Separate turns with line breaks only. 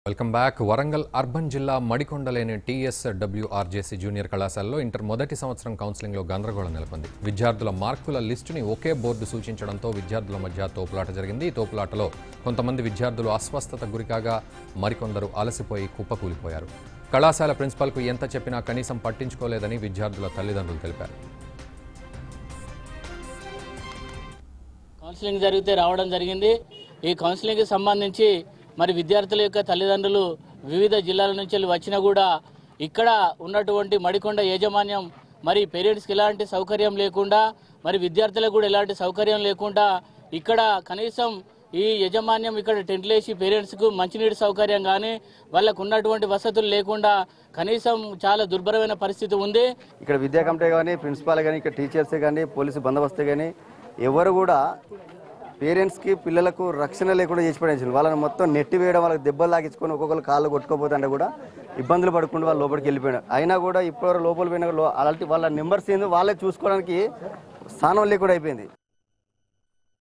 welcome back Warangal urban జిల్లా మడికొండలేని TS WRJC junior కళాశాలలో ఇంటర్ మొదటి సంవత్సరం కౌన్సిలింగ్లో గందరగోళం నెలకొంది విద్యార్థుల మార్కుల లిస్టుని ఒకే బోర్డు సూచించడంతో విద్యార్థుల మధ్య తోపులాట జరిగింది ఈ తోపులాటలో కొంతమంది విద్యార్థులు అస్వస్థత గురికాగా మరికొందరు అలసిపోయి కుప్పకూలిపోయారు కళాశాల ప్రిన్సిపాల్కు ఎంత చెప్పినా కనీసం పట్టించుకోలేదని విద్యార్థుల తల్లిదండ్రులు తెలిపారు
కౌన్సిలింగ్ జరిగితే రావడం జరిగింది ఈ కౌన్సిలింగ్కి సంబంధించి మరి విద్యార్థుల యొక్క తల్లిదండ్రులు వివిధ జిల్లాల నుంచి వెళ్ళి వచ్చినా కూడా ఇక్కడ ఉన్నటువంటి మడికొండ యాజమాన్యం మరి పేరెంట్స్కి ఎలాంటి సౌకర్యం లేకుండా మరి విద్యార్థులకు కూడా ఎలాంటి సౌకర్యం లేకుండా ఇక్కడ కనీసం ఈ యజమాన్యం ఇక్కడ టెంట్లు వేసి పేరెంట్స్కు మంచినీటి సౌకర్యం కానీ వాళ్ళకు ఉన్నటువంటి వసతులు లేకుండా కనీసం చాలా దుర్భరమైన పరిస్థితి ఉంది
ఇక్కడ విద్యా కమిటీ కానీ ప్రిన్సిపాల్ కానీ ఇక్కడ టీచర్స్ కానీ పోలీసు బందోబస్తు కానీ ఎవరు కూడా పేరెంట్స్కి పిల్లలకు రక్షణ లేకుండా చేసి పడేసింది వాళ్ళని మొత్తం నెట్టి వేయడం వాళ్ళకి దెబ్బలు లాగించుకొని ఒక్కొక్కరు కాళ్ళు కొట్టుకోపోతుంటే కూడా ఇబ్బందులు పడుకుంటూ వాళ్ళు లోపలికి వెళ్ళిపోయారు అయినా కూడా ఇప్పుడు లోపల పోయినా కూడా లో- అలాంటి వాళ్ళ నెంబర్స్ ఏందో వాళ్ళే చూసుకోవడానికి స్థానం లేకుండా అయిపోయింది